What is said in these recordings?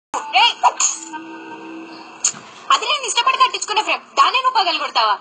ఏయ్! అది నేను ఇష్టపడి కట్టించుకునే ఫ్రేమ్ దాన్ని నువ్వు పగలు కొడతావా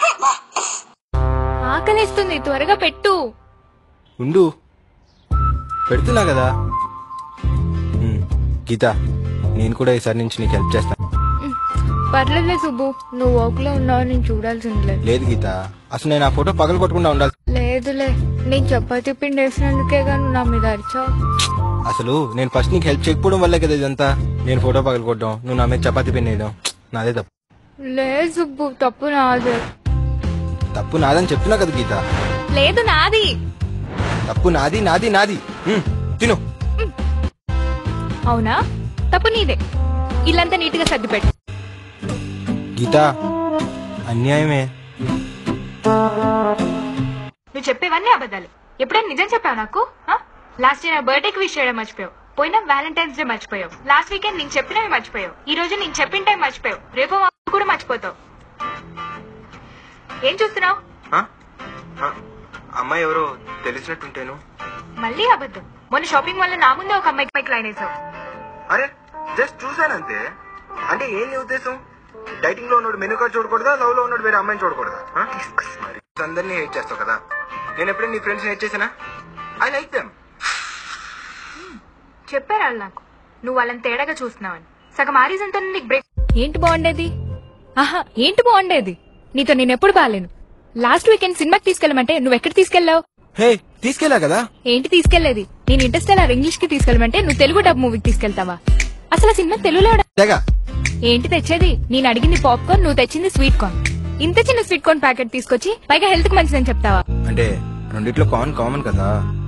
ఆకలిస్తుంది త్వరగా పెట్టు ఉండు పెడుతున్నా కదా ఉమ్, గీత నేను కూడా ఈసారి నుంచి నీకు హెల్ప్ చేస్తాను పర్లేదులే సుబ్బు నువ్వు వర్క్ లో ఉన్నావు నేను చూడాల్సిందిలే లేదు గీత అసలు నేను ఆ ఫోటో పగలు కొట్టకుండా ఉండాలి లేదులే నేను చపాతీ పిండి వేసినందుకే కానీ నా మీద అరిచావు అసలు నేను ఫస్ట్ నీకు హెల్ప్ చేయకపోవడం వల్లే కదా ఇదంతా నేను ఫోటో పగలు కొట్టడం నువ్వు నా మీద చపాతీ పిన్ వేయడం నాదే తప్పు లేదు సుబ్బు తప్పు నాదే తప్పు నాదని చెప్తున్నా కదా గీత లేదు నాది తప్పు నాది నాది నాది ఉమ్, తిను అవునా తప్పు నీదే ఇల్లంతా నీట్ గా సర్ది పెట్టు గీత అన్యాయమే నువ్వు చెప్పేవన్నీ అబద్ధాలు ఎప్పుడైనా నిజం చెప్పావు నాకు లాస్ట్ ఇయర్ నా బర్త్డేకి విష్ చేయడం మర్చిపోయావు పోయిన వ్యాలంటైన్స్ డే మర్చిపోయావు లాస్ట్ వీకెండ్ నేను చెప్పినవి మర్చిపోయావు ఈ రోజు నేను చెప్పిన టైం మర్చిపోయావు రేపు కూడా మర్చిపోతావు ఏం చూస్తున్నావు ఆ? ఆ, అమ్మాయి ఎవరో తెలిసినట్టుంటేను మళ్ళీ అబద్ధం మొన్న షాపింగ్ వల్ల నా ముందే ఒక అమ్మాయికి పైకి లైన్ వేసావు అరే జస్ట్ చూసానంతే అంటే ఏం నీ ఉద్దేశం డైటింగ్ లో ఉన్నాడు మెనూ కార్డ్ చూడకూడదా లవ్ లో ఉన్నాడు వేరే అమ్మాయిని చూడకూడదా ఆ? మరి అందరినీ హేట్ చేస్తావు కదా నేను ఎప్పుడైనా నీ ఫ్రెండ్స్ హేట్ చేసానా ఐ లైక్ దెమ్ చెప్పారు వాళ్ళు నాకు నువ్వు వాళ్ళని తేడాగా చూస్తున్నావని సగం ఆ రీజన్ తో నీకు బ్రేక్ ఏంటి బాగుండేది ఆహా ఏంటి బాగుండేది నీతో నేను ఎప్పుడు బాగాలేను లాస్ట్ వీకెండ్ సినిమాకి తీసుకెళ్ళమంటే నువ్వు ఎక్కడ తీసుకెళ్ళావు హే తీసుకెళ్ళా కదా ఏంటి తీసుకెళ్లేది నేను ఇంటర్స్టెల్లార్ ఇంగ్లీష్ కి తీసుకెళ్ళమంటే నువ్వు తెలుగు డబ్ మూవీకి తీసుకెళ్తావా అసలు ఆ సినిమా తెలుగులో ఎవడ- తెగ ఏంటి తెచ్చేది నేను అడిగింది పాప్కార్న్ నువ్వు తెచ్చింది స్వీట్ కార్న్ ఇంత చిన్న స్వీట్ కార్న్ ప్యాకెట్ తీసుకొచ్చి పైగా హెల్త్ కి మంచిదని చెప్తావా అంటే రెండిట్లో కామన్ కామన్ కదా